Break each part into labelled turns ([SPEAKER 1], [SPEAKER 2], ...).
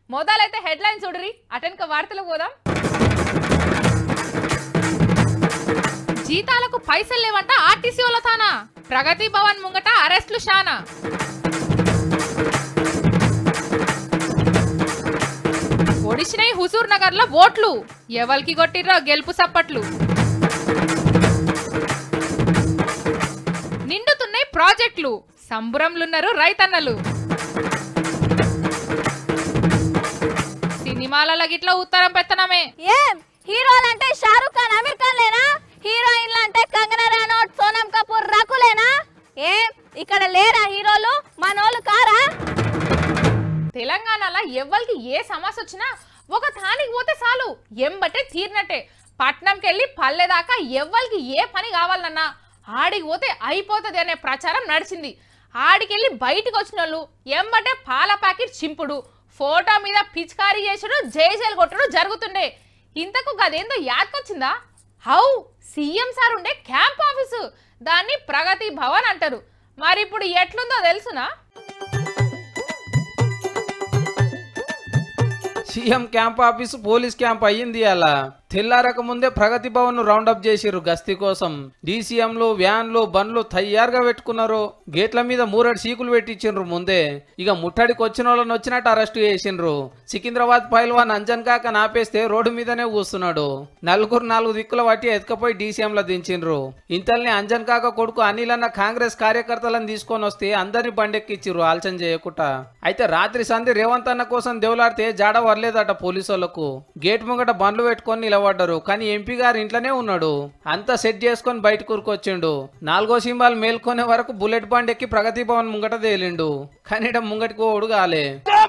[SPEAKER 1] మొదలైతే హెడ్లైన్ చూడరి అటెన్క వార్తలు పోదాం జీతాలకు పైసలు లేవంట ఆర్టీసీ వాళ్ళ తానా ప్రగతి భవన్ ముంగట అరెస్టులు షానా ఒడిసినాయి హుజూర్ నగర్ లో ఓట్లు ఎవరికి కొట్టిర్రో గెలుపు సప్పట్లు నిండుతున్నాయి ప్రాజెక్టులు సంబురంలున్నారు రైతన్నలు సినిమాల గిట్ల ఉత్తరం పెత్తనమే
[SPEAKER 2] ఏం హీరోలు అంటే షారుఖ్ ఖాన్ అమీర్ ఖాన్ లేనా హీరోయిన్లు అంటే కంగనా రనౌత్ సోనం కపూర్ రకులేనా ఏం ఇక్కడ లేరా హీరోలు మనోళ్ళు కారా
[SPEAKER 1] తెలంగాణలో ఎవ్వరికి ఏ సమస్య వచ్చినా ఒక తానికి పోతే చాలు ఎంబటే తీరినట్టే పట్నంకి వెళ్ళి పల్లె దాకా ఎవ్వరికి ఏ పని కావాలన్నా ఆడికి పోతే అయిపోతుంది అనే ప్రచారం నడిచింది ఆడికెళ్ళి బయటికి వచ్చిన వాళ్ళు ఎంబటే పాల ప్యాకెట్ చింపుడు ఫోటో మీద పిచికారీ చేసుడు జైజైలు కొట్టుడు జరుగుతుండే ఇంతకు గదేందో యాదకొచ్చిందా హౌ సీఎం సార్ ఉండే క్యాంప్ ఆఫీసు దాన్ని ప్రగతి భవన్ అంటారు మరి ఇప్పుడు ఎట్లుందో తెలుసునా
[SPEAKER 3] CM camp office police camp అయ్యింది అలా తెల్లారక ముందే ప్రగతి భవన్ రౌండప్ చేసిర్రు గస్తీ కోసం డీసీఎంలు వ్యాన్లు బండ్లు తయారుగా పెట్టుకున్నారు గేట్ల మీద మూరడు సీకులు పెట్టించిండ్రు ముందే ఇక ముట్టడికి వచ్చిన వాళ్ళని వచ్చినట్టు అరెస్ట్ చేసిండ్రు సికింద్రాబాద్ పైల్వాన్ అంజన్ కాక నాపేస్తే రోడ్డు మీదనే కూస్తున్నాడు నలుగురు నాలుగు దిక్కుల పట్టి ఎత్తుకపోయి డీసీఎంలో దించిండ్రు ఇంతల్ని అంజన్ కాక కొడుకు అనిల్ అన్న కాంగ్రెస్ కార్యకర్తలను తీసుకొని వస్తే అందరిని బండెక్కిచ్చిర్రు ఆలోచన చేయకుండా అయితే రాత్రి సంధి రేవంత్ అన్న కోసం దేవులాడితే జాడ వర్లేదట పోలీసు వాళ్ళకు గేట్ ముంగట బండ్లు పెట్టుకొని నిలబడ్డారు కానీ ఎంపీ గారు ఇంట్లోనే ఉన్నాడు అంతా సెట్ చేసుకొని బయట కూరుకొచ్చిండు నాలుగో సింబాల్ మేల్కొనే వరకు బుల్లెట్ బండ్ ఎక్కి ప్రగతి భవన్ ముంగట తేలిండు కానీ ఈడ ముంగటికి ఓడు కాలే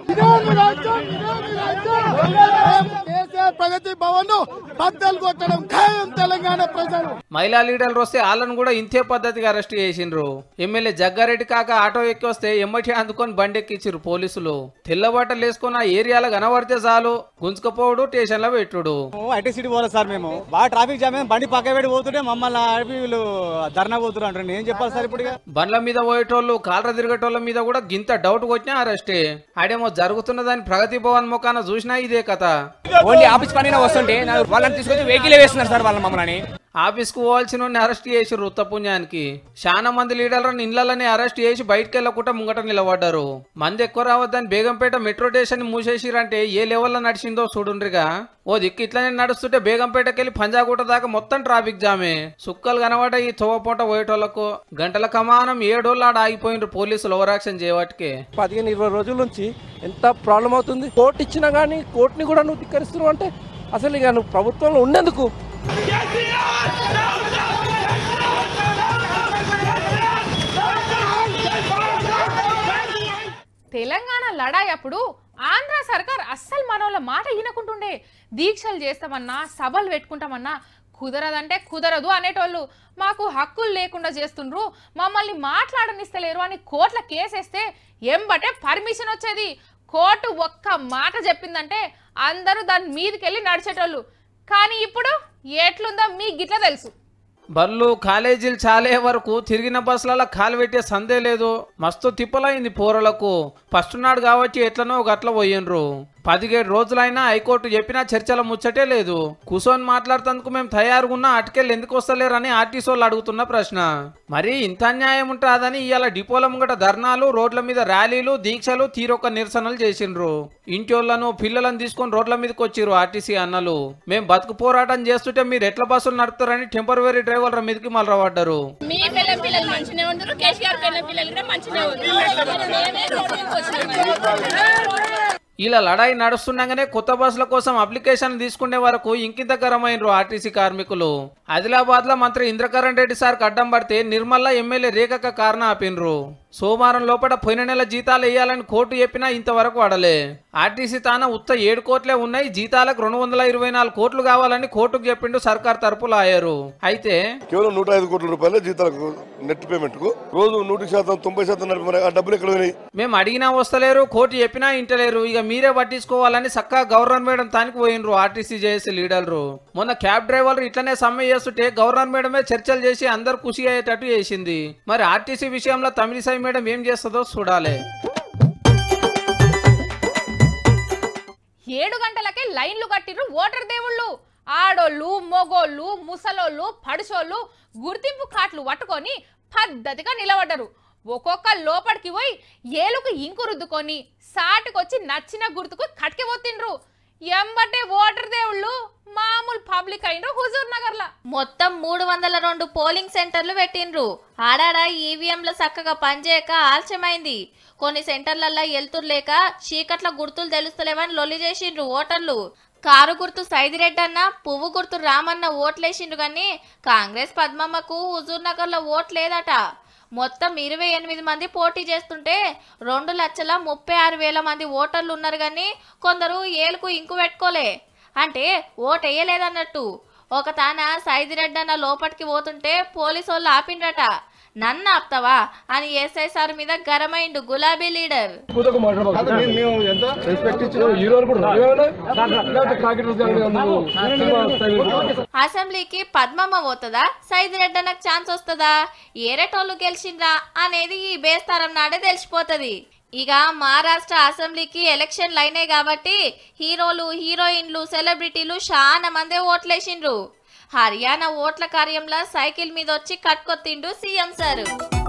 [SPEAKER 4] కేసీఆర్ ప్రగతి భవన్ బద్దలు కొట్టడం ఖాయం తెలంగాణ ప్రజలు
[SPEAKER 3] మహిళా లీడర్లు వస్తే వాళ్ళని కూడా ఇంతే పద్ధతిగా అరెస్ట్ చేసిండ్రు ఎమ్మెల్యే జగ్గారెడ్డి కాక ఆటో ఎక్కి వస్తే ఎమ్మటి అందుకొని బండెక్కిచ్చిర్రు పోలీసులు తెల్లబట్టలు వేసుకొని ఆ ఏరియాలో కనబడితే చాలు గుంజుకపోవడు స్టేషన్లో పెట్టుడు
[SPEAKER 5] ఐటీ సిటీ పోలేదు సార్ మేము బాగా ట్రాఫిక్ జామ్ అయింది బండి పక్క పెట్టి పోతుంటే మమ్మల్ని ఆపి వీళ్ళు ధర్నా పోతున్నారు అంటారు ఏం చెప్పాలి సార్ ఇప్పుడు ఇక?
[SPEAKER 3] బండ్ల మీద పోయేటోళ్ళు కాళ్ళ తిరిగేటోళ్ళ మీద కూడా గింత డౌట్ కొట్టినా అరెస్టే ఆడేమో జరుగుతున్నదని ప్రగతి భవన్ ముఖాన చూసినా ఇదే కథ
[SPEAKER 6] ఓన్లీ ఆఫీస్ పని వస్తుంటే నా- వాళ్ళని తీసుకొచ్చి వెహికల్ వేస్తున్నారు సార్ వాళ్ళ మమ్మల్ని
[SPEAKER 3] ఆఫీస్కు పోవాల్సిన వాడిని అరెస్ట్ చేసిర్రు ఉత్తపుణ్యానికి చాలా మంది లీడర్లను ఇళ్లలోనే అరెస్ట్ చేసి బయటకు వెళ్ళకుండా ముంగట నిలబడ్డారు మంది ఎక్కువ రావద్దని బేగంపేట మెట్రో స్టేషన్ మూసేసిరంటే ఏ లెవెల్లో నడిచిందో చూడుండ్రిగా ఓ దిక్కు ఇట్లనే నడుస్తుంటే బేగంపేటకి వెళ్ళి పంజాగుట్ట దాకా మొత్తం ట్రాఫిక్ జామే సుక్కలు కనబడ ఈ తోవపూట పోయేటోళ్లకు గంటల కమానం ఏడోళ్ళు ఆడ ఆగిపోయినరు పోలీసులు ఓవరాక్షన్ చేయవాటికే
[SPEAKER 7] పదిహేను ఇరవై రోజుల నుంచి ఎంత ప్రాబ్లం అవుతుంది కోర్టు ఇచ్చినా కానీ కోర్టుని కూడా నువ్వు ధిక్కరిస్తున్నావు అంటే అసలు ఇక నువ్వు ప్రభుత్వంలో ఉండేందుకు
[SPEAKER 1] తెలంగాణ లడాయి అప్పుడు ఆంధ్ర సర్కార్ అస్సలు మనోళ్ళ మాట వినకుంటుండే దీక్షలు చేస్తామన్నా సభలు పెట్టుకుంటామన్నా కుదరదంటే కుదరదు అనేటోళ్ళు మాకు హక్కులు లేకుండా చేస్తుండ్రు మమ్మల్ని మాట్లాడనిస్తలేరు అని కోర్టుల కేసేస్తే ఎంబటే పర్మిషన్ వచ్చేది కోర్టు ఒక్క మాట చెప్పిందంటే అందరూ దాని మీదకి వెళ్ళి నడిచేటోళ్ళు కానీ ఇప్పుడు ఎట్లుందో మీకు గిట్ల తెలుసు
[SPEAKER 3] బళ్ళు కాలేజీలు చాలే వరకు తిరిగిన బస్సులలో కాలు పెట్టే సందే లేదు మస్తు తిప్పలైంది పోరలకు ఫస్ట్ నాడు కాబట్టి ఎట్లనో గట్ల పోయిండ్రు పదిహేడు రోజులైనా హైకోర్టు చెప్పినా చర్చల ముచ్చటే లేదు కూర్చొని మాట్లాడుతందుకు మేము తయారుగా ఉన్నా అటుకెళ్ళి ఎందుకు వస్తలేరని ఆర్టీసీ వాళ్ళు అడుగుతున్న ప్రశ్న మరి ఇంత అన్యాయం ఉంటుందని ఇవాళ డిపోల ముంగట ధర్నాలు రోడ్ల మీద ర్యాలీలు దీక్షలు తీరొక్క నిరసనలు చేసిండ్రు ఇంటోళ్లను పిల్లలను తీసుకొని రోడ్ల మీదకి వచ్చిర్రు ఆర్టీసీ అన్నలు మేము బతుకు పోరాటం చేస్తుంటే మీరు ఎట్ల బస్సులు నడుపుతారని టెంపరవరీ డ్రైవర్ల మీదకి మలరబడ్డారు
[SPEAKER 8] మీ పిల్ల పిల్లలు మంచిగా ఉంటారు కేసీఆర్ పిల్ల పిల్లలు కూడా మంచిగా ఉంటారు మేమే రోడ్డుకి వచ్చినాం.
[SPEAKER 3] ఇలా లడాయి నడుస్తుండగానే కొత్త బస్సుల కోసం అప్లికేషన్ తీసుకునే వరకు ఇంకింత గరమైనరు ఆర్టీసీ కార్మికులు ఆదిలాబాద్ లో మంత్రి ఇంద్రకరణ్ రెడ్డి సార్ అడ్డం పడితే నిర్మల్లా ఎమ్మెల్యే రేఖక కారణ ఆపినరు సోమవారం లోపల పోయిన నెల జీతాలు వేయాలని కోర్టు చెప్పినా ఇంతవరకు వాడలే ఆర్టీసీ తాన ఉత్త ఏడు కోట్లే ఉన్నాయి జీతాలకు రెండు వందల ఇరవై నాలుగు కోట్లు కావాలని కోర్టుకు చెప్పిండు సర్కార్ తరపులు ఆయరు అయితే
[SPEAKER 9] కేవలం నూట ఐదు కోట్ల రూపాయల జీతాలకు నెట్ పేమెంట్ కు రోజు నూటి శాతం తొంభై శాతం నడిపి మరి ఆ డబ్బులు ఎక్కడ పోయినాయి
[SPEAKER 3] మేము అడిగినా వస్తలేరు కోర్టు చెప్పినా ఇంటలేరు ఇక మీరే పట్టించుకోవాలని చక్కగా గవర్నర్ మేడం తానికి పోయినరు ఆర్టీసీ జేఏసీ లీడర్లు మొన్న క్యాబ్ డ్రైవర్లు ఇట్లనే సమ్మె చేస్తుంటే గవర్నర్ మేడమే చర్చలు చేసి అందరు ఖుషి అయ్యేటట్టు చేసింది మరి ఆర్టీసీ విషయంలో తమిళిసై మేడం ఏం చేస్తుందో చూడాలి
[SPEAKER 1] ఏడు గంటలకే లైన్లు కట్టిర్రు ఓటర్ దేవుళ్ళు ఆడోళ్ళు మొగోళ్ళు ముసలోళ్ళు పడుచోళ్ళు గుర్తింపు కార్డులు పట్టుకొని పద్ధతిగా నిలబడ్డరు ఒక్కొక్క లోపలికి పోయి ఏలుకు ఇంకు రుద్దుకొని సాటుకొచ్చి నచ్చిన గుర్తుకు కట్కి పోతిండ్రు ఎంబటే ఓటర్ దేవుళ్ళు మామూలు పబ్లిక్ అయినరు హుజూర్ నగర్లా
[SPEAKER 2] మొత్తం మూడు వందల రెండు పోలింగ్ సెంటర్లు పెట్టిండ్రు ఆడాడ ఈవీఎంలు చక్కగా పనిచేయక ఆలస్యమైంది కొన్ని సెంటర్లల్లో ఎలుతురు లేక చీకట్ల గుర్తులు తెలుస్తలేవని లొల్లి చేసిండ్రు ఓటర్లు కారు గుర్తు సైదిరెడ్డి అన్న పువ్వు గుర్తు రామన్న ఓట్లేసిండ్రు కానీ కాంగ్రెస్ పద్మమ్మకు హుజూర్ నగర్లో ఓట్ లేదట మొత్తం ఇరవై ఎనిమిది మంది పోటీ చేస్తుంటే రెండు లక్షల ముప్పై ఆరు వేల మంది ఓటర్లు ఉన్నారు కానీ కొందరు ఏలుకు ఇంకు పెట్టుకోలే అంటే ఓటు వేయలేదన్నట్టు ఒక తాన సైదిరెడ్డి అన్న లోపలికి పోతుంటే పోలీసు వాళ్ళు ఆపిండ్రట నన్ను ఆపుతావా అని ఎస్ఐ సార్ మీద గరమైండు గులాబీ లీడర్ అసెంబ్లీకి పద్మమ్మ పోతుందా సైదిరెడ్డి అన్నకు ఛాన్స్ వస్తుందా ఏరేటోళ్ళు గెలిచిండ్రా అనేది ఈ బేస్తారం నాడే తెలిసిపోతుంది ఇక మహారాష్ట్ర అసెంబ్లీకి ఎలక్షన్లు అయినాయి కాబట్టి హీరోలు హీరోయిన్లు సెలబ్రిటీలు చాలా మందే ఓట్లేసిండ్రు హర్యానా ఓట్ల కార్యంలో సైకిల్ మీద వచ్చి కట్టుకొత్తిండు సీఎం సార్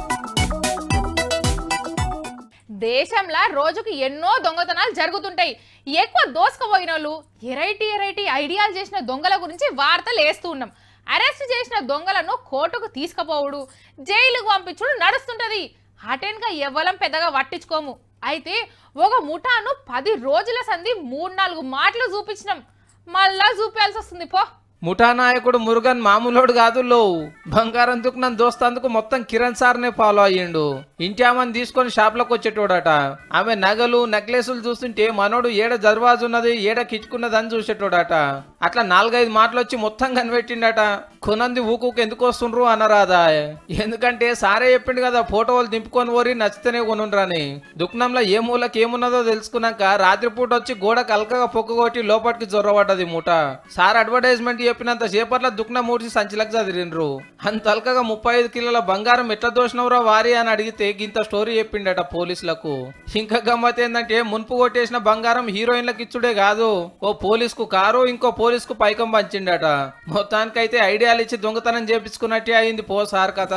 [SPEAKER 1] దేశంలో రోజుకు ఎన్నో దొంగతనాలు జరుగుతుంటాయి ఎక్కువ దోసుకుపోయిన వాళ్ళు ఎరైటీ ఎరైటీ ఐడియాలు చేసిన దొంగల గురించి వార్తలు వేస్తూ ఉన్నాం అరెస్ట్ చేసిన దొంగలను కోర్టుకు తీసుకుపోవుడు జైలుకు పంపించుడు నడుస్తుంటది అటెన్గా ఎవ్వలం పెద్దగా పట్టించుకోము అయితే ఒక ముఠాను పది రోజుల సంధి మూడు నాలుగు మాటలు చూపించినాం మళ్ళా చూపించాల్సి వస్తుంది పో
[SPEAKER 3] ముఠా నాయకుడు మురుగన్ మామూలోడు కాదు లో బంగారం దుకునం దోస్తందుకు మొత్తం కిరణ్ సార్నే ఫాలో అయ్యిండు ఇంటి ఆమెను తీసుకొని షాప్లోకి వచ్చేటోడట ఆమె నగలు నెక్లెస్లు చూస్తుంటే మనోడు ఏడ దర్వాజు ఉన్నది ఏడ కిచ్చుకున్నది అని చూసేటోడట అట్లా నాలుగైదు మాటలు వచ్చి మొత్తం కనిపెట్టిండట కొనంది ఊకుకు ఎందుకు వస్తుండ్రు అనరాదా ఎందుకంటే సారే చెప్పిండు కదా ఫోటోలు దింపుకొని పోరి నచ్చితేనే కొనుండ్రని దుక్నంలో ఏ మూలకి ఏమున్నదో తెలుసుకున్నాక రాత్రిపూట వచ్చి గోడ కలకగా పొక్కగొట్టి లోపలికి జొర్రబడ్డది మూట సార్ అడ్వర్టైజ్మెంట్ చెప్పినంత సేపట్ల దుక్న మూడిసి సంచిలకు చదివిండ్రు అంత అల్కగా ముప్పై ఐదు కిలోల బంగారం ఎట్లా దోసినవరా వారి అని అడిగితే గింత స్టోరీ చెప్పిండట పోలీసులకు ఇంకా గమ్మత్ ఏంటంటే మున్పు కొట్టేసిన బంగారం హీరోయిన్లకు ఇచ్చుడే కాదు ఓ పోలీసుకు కారు ఇంకో పోలీసుకు పైకం పంచిండట మొత్తానికైతే ఐడియాలు ఇచ్చి దొంగతనం చేపించుకున్నట్టే అయింది పో సార్ కథ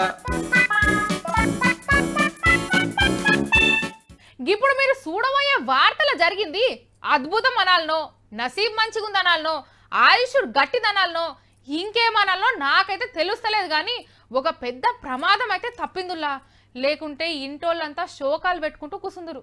[SPEAKER 1] ఇప్పుడు మీరు చూడబోయే వార్తల జరిగింది అద్భుతం అనాలనో నసీబ్ మంచిగుందనాలనో ఆయుష్ గట్టిదనాలనో ఇంకేమనాలనో నాకైతే తెలుస్తలేదు కానీ ఒక పెద్ద ప్రమాదం అయితే తప్పిందుల్లా లేకుంటే ఇంటోళ్ళంతా శోకాలు పెట్టుకుంటూ కూసుందురు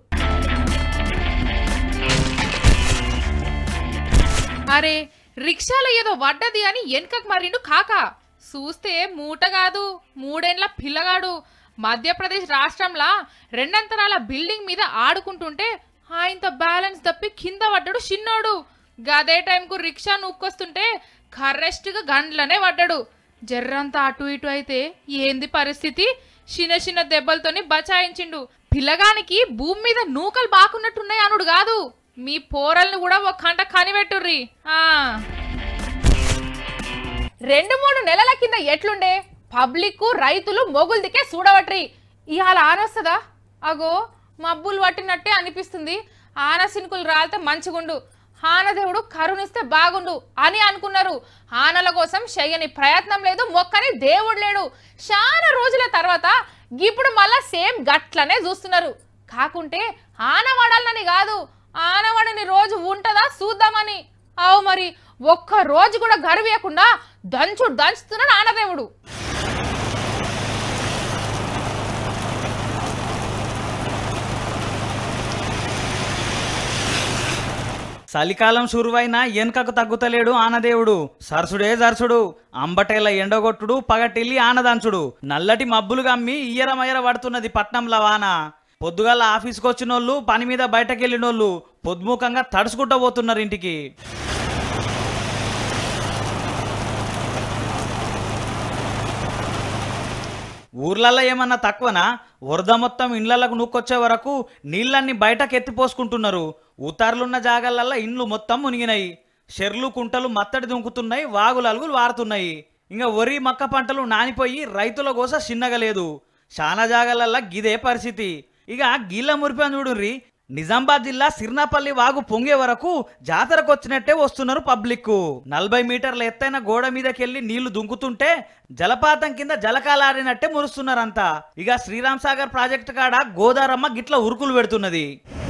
[SPEAKER 1] అరే రిక్షాలో ఏదో వడ్డది అని వెనుకకు మరిండు కాక చూస్తే మూట కాదు మూడేండ్ల పిల్లగాడు మధ్యప్రదేశ్ రాష్ట్రంలో రెండంతరాల బిల్డింగ్ మీద ఆడుకుంటుంటే ఆయనతో బ్యాలెన్స్ తప్పి కింద పడ్డాడు చిన్నోడు గదే టైంకు రిక్షా నూక్కొస్తుంటే కరెస్ట్గా గండ్లనే పడ్డాడు జర్రంతా అటు ఇటు అయితే ఏంది పరిస్థితి చిన్న చిన్న దెబ్బలతోని బచాయించిండు పిల్లగానికి భూమి మీద నూకలు బాకున్నట్టున్నాయి అనుడు కాదు మీ పోరల్ని కూడా ఒక కంట కనిపెట్టుర్రి ఆ రెండు మూడు నెలల కింద ఎట్లుండే పబ్లిక్ రైతులు మొగుల్దికే చూడవట్రి ఇవాళ ఆనొస్తుందా అగో మబ్బులు పట్టినట్టే అనిపిస్తుంది ఆన సినుకులు రాలితే మంచిగుండు ఆనదేవుడు కరుణిస్తే బాగుండు అని అనుకున్నారు ఆనల కోసం చెయ్యని ప్రయత్నం లేదు మొక్కని దేవుడు లేడు చాలా రోజుల తర్వాత ఇప్పుడు మళ్ళా సేమ్ గట్లనే చూస్తున్నారు కాకుంటే ఆనవాడాలని కాదు ఆనవాడని రోజు ఉంటదా చూద్దామని అవు మరి ఒక్క రోజు కూడా గర్వేయకుండా దంచుడు దంచుతున్నాడు ఆనదేవుడు
[SPEAKER 10] చలికాలం సురువైన వెనుకకు తగ్గుతలేడు ఆనదేవుడు సరసుడే జరసుడు అంబటేల ఎండగొట్టుడు పగటిల్లి ఆనదంచుడు నల్లటి మబ్బులు గమ్మి ఇయ్యరమయ్యర పడుతున్నది పట్నంల వాన పొద్దుగాల ఆఫీస్కి వచ్చినోళ్ళు పని మీద బయటకెళ్ళినోళ్ళు పొద్దుముఖంగా తడుచుకుంటూ పోతున్నారు ఇంటికి ఊర్లలో ఏమన్నా తక్కువనా వరద మొత్తం ఇండ్లకు నూక్కొచ్చే వరకు నీళ్ళన్ని బయటకు ఎత్తిపోసుకుంటున్నారు ఉతార్లున్న జాగాలల్లో ఇండ్లు మొత్తం మునిగినాయి చెర్లు కుంటలు మత్తడి దుంకుతున్నాయి వాగులు అలుగులు వారుతున్నాయి ఇంకా వరి మక్క పంటలు నానిపోయి రైతుల కోస చిన్నగా లేదు చాలా జాగాలల్లో గిదే పరిస్థితి ఇక గీళ్ళ మురిపాను చూడుర్రి నిజామాబాద్ జిల్లా సిర్నాపల్లి వాగు పొంగే వరకు జాతరకు వచ్చినట్టే వస్తున్నారు పబ్లిక్ నలభై మీటర్ల ఎత్తైన గోడ మీదకెళ్లి నీళ్లు దుంకుతుంటే జలపాతం కింద జలకాలాడినట్టే మురుస్తున్నారంతా ఇక శ్రీరామ్ సాగర్ ప్రాజెక్టు కాడ గోదారమ్మ గిట్ల ఉరుకులు పెడుతున్నది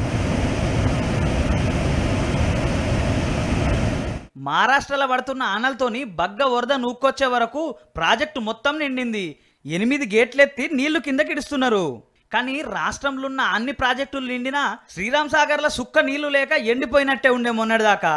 [SPEAKER 10] మహారాష్ట్రలో పడుతున్న ఆనలతోని బగ్గ వరద నూక్కొచ్చే వరకు ప్రాజెక్టు మొత్తం నిండింది ఎనిమిది గేట్లెత్తి నీళ్లు కిందకిడుస్తున్నారు కానీ రాష్ట్రంలో ఉన్న అన్ని ప్రాజెక్టులు నిండినా శ్రీరామ్ సాగర్ల సుక్క నీళ్లు లేక ఎండిపోయినట్టే ఉండే మొన్నటిదాకా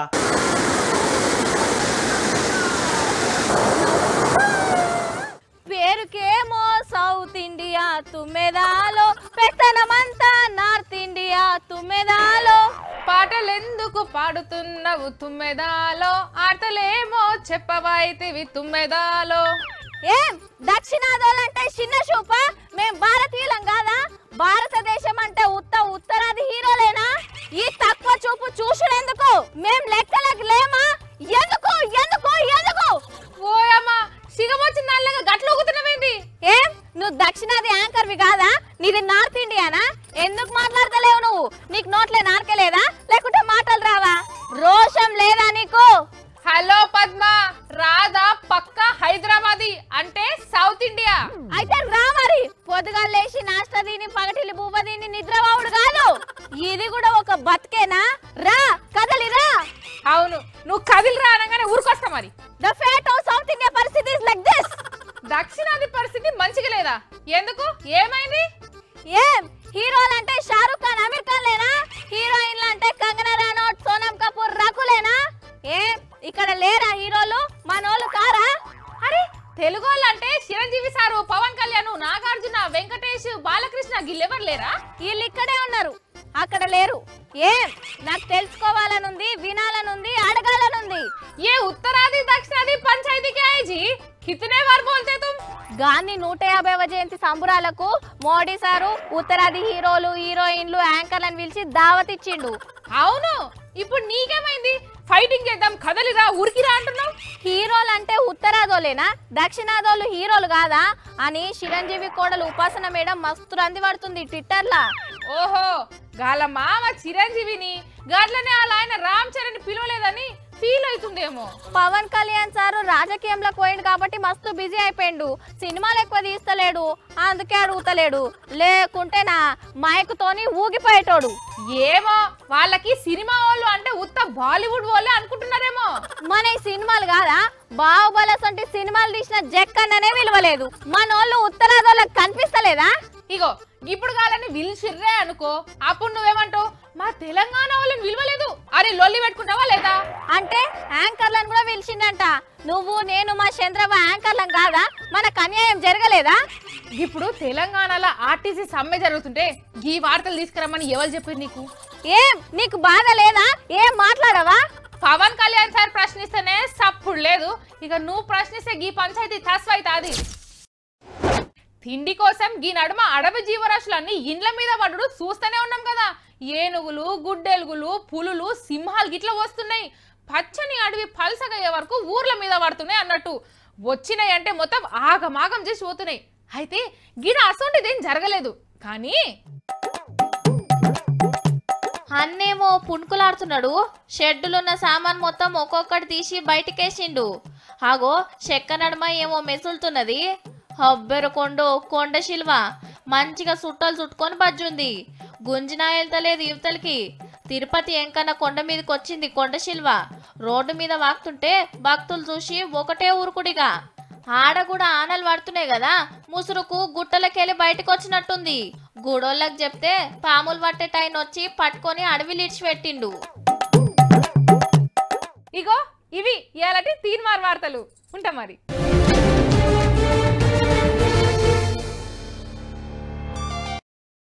[SPEAKER 2] పేరుకేమో సౌత్ ఇండియా తుమ్మెదాలో పెత్తనమంతా నార్త్ ఇండియా తుమ్మెదాలో
[SPEAKER 1] పాటలెందుకు పాడుతున్నావు తుమ్మెదాలో ఆటలేమో చెప్పవైతివి తుమ్మెదాలో
[SPEAKER 2] ఏం దక్షిణాదోలంటే చిన్న చూప మేం భారతీయులం కాదా భారతదేశం అంటే ఉత్త ఉత్తరాది హీరోలేనా ఈ తక్కువ చూపు చూసుడెందుకు మేం లెక్కలకు లేమా ఎందుకు ఎందుకు ఎందుకు
[SPEAKER 1] ఓయమ్మా సిగమొచ్చిన నల్లగా గట్ల ఊగుతున్నవేంటి
[SPEAKER 2] ఏం నువ్వు దక్షిణాది యాంకర్వి కాదా నీది నార్త్ ఇండియానా ఎందుకు మాట్లాడతలేవు నువ్వు నీకు నోట్లే నారకలేదా లేకుంటే మాటలు రావా రోషం లేదా నీకు
[SPEAKER 1] హలో పద్మ రాధా పక్క హైదరాబాదీ అంటే సౌత్ ఇండియా
[SPEAKER 2] అయితే రా మరి పొద్దుగా లేచి నాస్తా తిని పగటిల్లి బువ్వ తిని నిద్రవావుడు కాదు ఇది కూడా ఒక బతికేనా రా కదలి రా
[SPEAKER 1] అవును నువ్వు కదిలిరా అనగానే ఊరుకొస్తా మరి
[SPEAKER 2] the fate of south India పరిస్థితి ఇస్ లైక్ దిస్
[SPEAKER 1] దక్షిణాది పరిస్థితి మంచిగా లేదా ఎందుకు ఏమైంది
[SPEAKER 2] ఏం హీరోలు అంటే షారుఖ్ ఖాన్ అమీర్ ఖాన్ లేనా హీరోయిన్లు అంటే కంగనా రనౌత్ సోనమ్ కపూర్ రకులేనా ఏం ఇక్కడ లేరా హీరోలు మనోళ్ళు కారా
[SPEAKER 1] అరే తెలుగు అంటే చిరంజీవి సారు పవన్ కళ్యాణ్ నాగార్జున వెంకటేష్ బాలకృష్ణ గిల్లెవరు లేరా
[SPEAKER 2] వీళ్ళు ఇక్కడే ఉన్నారు అక్కడ లేరు ఏం నాకు తెలుసుకోవాలనుంది వినాలనుంది అడగాలనుంది
[SPEAKER 1] ఏ ఉత్తరాది దక్షిణాది పంచాయతీ కే है जी कितने बार बोलते तुम
[SPEAKER 2] గాంధీ నూట యాభైవ జయంతి సంబురాలకు మోడీ సారు ఉత్తరాది హీరోలు హీరోయిన్లు యాంకర్లను పిలిచి దావత్ ఇచ్చిండు
[SPEAKER 1] అవును ఇప్పుడు నీకేమైంది ఫైటింగ్ చేద్దాం కదలిరా ఉరికిరా అంటున్నావు
[SPEAKER 2] హీరోలు అంటే ఉత్తరాదోలేనా దక్షిణాదోలు హీరోలు కాదా అని చిరంజీవి కోడలు ఉపాసన మేడం మస్తు రంది పడుతుంది ట్విట్టర్లా
[SPEAKER 1] ఓహో గాల మామ చిరంజీవిని గట్లనే అలా ఆయన రామ్ చరణ్ పిలవలేదని ఫీల్ అవుతుందేమో
[SPEAKER 2] పవన్ కళ్యాణ్ సారు రాజకీయంలోకి పోయిండు కాబట్టి మస్తు బిజీ అయిపోయిండు సినిమాలు ఎక్కువ తీస్తలేడు అందుకే అడుగుతలేడు లేకుంటే నా మైకుతోని ఊగిపోయేటోడు
[SPEAKER 1] ఏమో వాళ్ళకి సినిమా వాళ్ళు అంటే ఉత్త బాలీవుడ్ వాళ్ళే అనుకుంటున్నారేమో
[SPEAKER 2] మన ఈ సినిమాలు కాదా బాహుబలి వంటి సినిమాలు తీసిన జక్కన్ననే విలువలేదు మనోళ్ళు ఉత్తరాదోళ్ళకి కనిపిస్తలేదా
[SPEAKER 1] ఇగో ఇప్పుడు కాలని విలిచిర్రే అనుకో అప్పుడు నువ్వేమంటావు మా తెలంగాణ వాళ్ళని విలువలేదు అని లొల్లి పెట్టుకుంటావా లేదా
[SPEAKER 2] అంటే యాంకర్లను కూడా పిలిచిండంట నువ్వు నేను మా చంద్రబాబు యాంకర్లం కాదా మనకు అన్యాయం జరగలేదా
[SPEAKER 1] ఇప్పుడు తెలంగాణలో ఆర్టీసీ సమ్మె జరుగుతుంటే ఈ వార్తలు తీసుకురమ్మని ఎవరు చెప్పారు నీకు
[SPEAKER 2] ఏం నీకు బాధ లేదా ఏం మాట్లాడవా
[SPEAKER 1] పవన్ కళ్యాణ్ సార్ ప్రశ్నిస్తేనే సప్పుడు లేదు ఇక నువ్వు ప్రశ్నిస్తే గీ పంచాయతీ తస్వైతాది తిండి కోసం గీ నడుమ అడవి జీవరాశులన్నీ ఇండ్ల మీద పడుడు చూస్తూనే ఉన్నాం కదా ఏనుగులు గుడ్డెలుగులు పులులు సింహాలు గిట్ల వస్తున్నాయి పచ్చని అడవి పల్సగయ్యే వరకు ఊర్ల మీద పడుతున్నాయి అన్నట్టు వచ్చినాయి అంటే మొత్తం ఆగమాగం చేసి పోతున్నాయి అయితే గిడ అసొంటిదేం జరగలేదు కానీ
[SPEAKER 2] అన్నేమో పుణుకులాడుతున్నాడు షెడ్డులున్న సామాన్ మొత్తం ఒక్కొక్కటి తీసి బయటికేసిండు ఆగో చెక్క నడుమ ఏమో మెసులుతున్నది హబ్బెర కొండో కొండ శిల్వ మంచిగా సుట్టలు చుట్టుకొని బజ్జుంది గుంజినా వెళ్తలేదు యువతలకి తిరుపతి ఎంకన్న కొండ మీదకి వచ్చింది కొండ శిల్వ రోడ్డు మీద వాకుతుంటే భక్తులు చూసి ఒకటే ఊరుకుడిగా ఆడ కూడా ఆనలు పడుతున్నాయి కదా ముసురుకు గుట్టలకెళ్ళి బయటకు వచ్చినట్టుంది గూడోళ్ళకి చెప్తే పాములు పట్టే టైం వచ్చి పట్టుకొని అడవిలు ఇడిచిపెట్టిండు
[SPEAKER 1] ఇగో ఇవి ఇలాంటి తీన్మార్ వార్తలు ఉంటా మరి